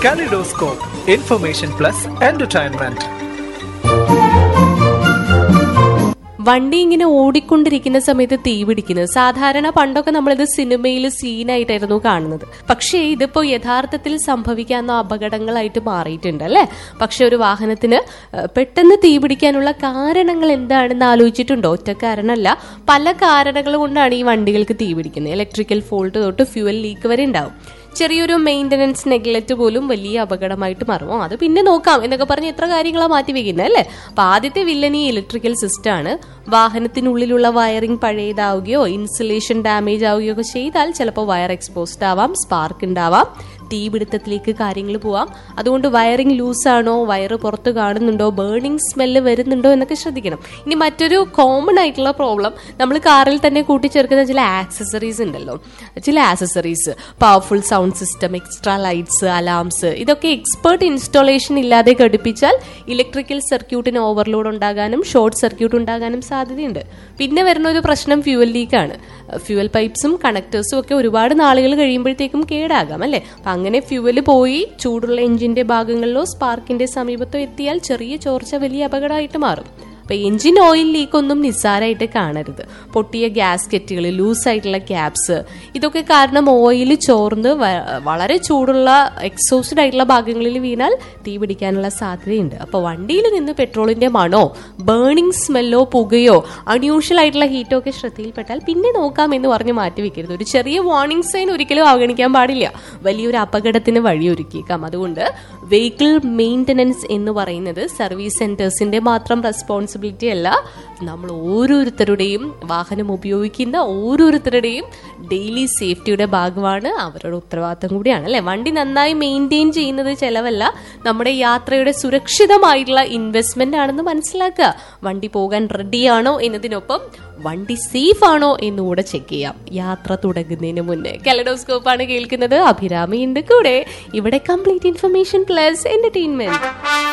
Kaleidoscope, information plus entertainment. വണ്ടി ഇങ്ങനെ ഓടിക്കൊണ്ടിരിക്കുന്ന സമയത്ത് തീ പിടിക്കുന്നത് സാധാരണ പണ്ടൊക്കെ നമ്മളിത് സിനിമയിൽ സീനായിട്ടായിരുന്നു കാണുന്നത് പക്ഷേ ഇതിപ്പോ യഥാർത്ഥത്തിൽ സംഭവിക്കാവുന്ന അപകടങ്ങളായിട്ട് മാറിയിട്ടുണ്ട് അല്ലേ പക്ഷെ ഒരു വാഹനത്തിന് ഏഹ്, പെട്ടെന്ന് തീ പിടിക്കാനുള്ള കാരണങ്ങൾ എന്താണെന്ന് ആലോചിച്ചിട്ടുണ്ടോ ഒറ്റ കാരണമല്ല പല കാരണങ്ങൾ കൊണ്ടാണ് ഈ വണ്ടികൾക്ക് തീ പിടിക്കുന്നത് ഇലക്ട്രിക്കൽ ഫോൾട്ട് തൊട്ട് ഫ്യൂവൽ ലീക്ക് വരെ ഉണ്ടാവും ചെറിയൊരു മെയിൻ്റനൻസ് നെഗ്ലക്റ്റ് പോലും വലിയ അപകടമായിട്ട് മാറും ഓ, അത് പിന്നെ നോക്കാം എന്നൊക്കെ പറഞ്ഞ് എത്ര കാര്യങ്ങളാണ് മാറ്റി വെക്കുന്നത് അല്ലേ അപ്പൊ ആദ്യത്തെ വില്ലൻ ഈ ഇലക്ട്രിക്കൽ സിസ്റ്റം ആണ് വാഹനത്തിനുള്ളിലുള്ള വയറിംഗ് പഴയതാവുകയോ ഇൻസുലേഷൻ ഡാമേജ് ആവുകയോ ഒക്കെ ചെയ്താൽ ചിലപ്പോൾ വയർ എക്സ്പോസ്ഡ് ആവാം സ്പാർക്ക് ഉണ്ടാവാം തീപിടുത്തത്തിലേക്ക് കാര്യങ്ങൾ പോവാം അതുകൊണ്ട് വയറിംഗ് ലൂസാണോ വയറ് പുറത്ത് കാണുന്നുണ്ടോ ബേണിംഗ് സ്മെല്ല് വരുന്നുണ്ടോ എന്നൊക്കെ ശ്രദ്ധിക്കണം ഇനി മറ്റൊരു കോമൺ ആയിട്ടുള്ള പ്രോബ്ലം നമ്മൾ കാറിൽ തന്നെ കൂട്ടിച്ചേർക്കുന്ന ചില ആക്സസറീസ് ഉണ്ടല്ലോ ചില accessories powerful sound system extra lights alarms ഇതൊക്കെ എക്സ്പേർട്ട് ഇൻസ്റ്റാളേഷൻ ഇല്ലാതെ ഘടിപ്പിച്ചാൽ ഇലക്ട്രിക്കൽ സർക്യൂട്ടിന് ഓവർലോഡ് ഉണ്ടാകാനും ഷോർട്ട് സർക്യൂട്ട് ഉണ്ടാകാനും സാധ്യതയുണ്ട് പിന്നെ വരുന്ന ഒരു പ്രശ്നം ഫ്യൂവൽ ലീക്കാണ് ഫ്യൂവൽ പൈപ്സും കണക്ടേഴ്സും ഒക്കെ ഒരുപാട് നാളുകൾ കഴിയുമ്പോഴത്തേക്കും കേടാകാം അല്ലേ അപ്പൊ അങ്ങനെ ഫ്യൂവൽ പോയി ചൂടുള്ള എഞ്ചിന്റെ ഭാഗങ്ങളിലോ സ്പാർക്കിന്റെ സമീപത്തോ എത്തിയാൽ ചെറിയ ചോർച്ച വലിയ അപകടമായിട്ട് മാറും അപ്പൊ എഞ്ചിൻ ഓയിൽ ലീക്ക് ഒന്നും നിസ്സാരമായിട്ട് കാണരുത് പൊട്ടിയ ഗ്യാസ്കറ്റുകൾ ലൂസ് ആയിട്ടുള്ള ക്യാപ്സ് ഇതൊക്കെ കാരണം ഓയിൽ ചോർന്ന് വ- വളരെ ചൂടുള്ള എക്സോസ്റ്റഡ് ആയിട്ടുള്ള ഭാഗങ്ങളിൽ വീണാൽ തീ പിടിക്കാനുള്ള സാധ്യതയുണ്ട് അപ്പൊ വണ്ടിയിൽ നിന്ന് പെട്രോളിന്റെ മണോ ബേണിംഗ് സ്മെല്ലോ പുകയോ അൺയൂഷ്വൽ ആയിട്ടുള്ള ഹീറ്റോ ഒക്കെ ശ്രദ്ധയിൽപ്പെട്ടാൽ പിന്നെ നോക്കാം എന്ന് പറഞ്ഞ് മാറ്റി വെക്കരുത് ഒരു ചെറിയ വാർണിംഗ് സൈൻ ഒരിക്കലും അവഗണിക്കാൻ പാടില്ല വലിയൊരു അപകടത്തിന് വഴിയൊരുക്കിയേക്കാം അതുകൊണ്ട് വെഹിക്കിൾ മെയിൻ്റനൻസ് എന്ന് പറയുന്നത് സർവീസ് സെന്റേഴ്സിന്റെ മാത്രം റെസ്പോൺസിബിലിറ്റി അല്ല നമ്മൾ ഓരോരുത്തരുടെയും വാഹനം ഉപയോഗിക്കുന്ന ഓരോരുത്തരുടെയും ഡെയിലി സേഫ്റ്റിയുടെ ഭാഗമാണ് അവരുടെ ഉത്തരവാദിത്തം കൂടിയാണ് അല്ലെ വണ്ടി നന്നായി മെയിൻറ്റെയിൻ ചെയ്യുന്നത് ചെലവല്ല നമ്മുടെ യാത്രയുടെ സുരക്ഷിതമായിട്ടുള്ള ഇൻവെസ്റ്റ്മെന്റ് ആണെന്ന് മനസ്സിലാക്കുക വണ്ടി പോകാൻ റെഡിയാണോ എന്നതിനൊപ്പം വണ്ടി സേഫ് ആണോ എന്നുകൂടെ ചെക്ക് ചെയ്യാം യാത്ര തുടങ്ങുന്നതിന് മുന്നേ കലഡോസ്കോപ്പ് ആണ് കേൾക്കുന്നത് അഭിരാമിയുണ്ട് കൂടെ ഇവിടെ കംപ്ലീറ്റ് ഇൻഫർമേഷൻ പ്ലസ് എന്റർടൈൻമെന്റ്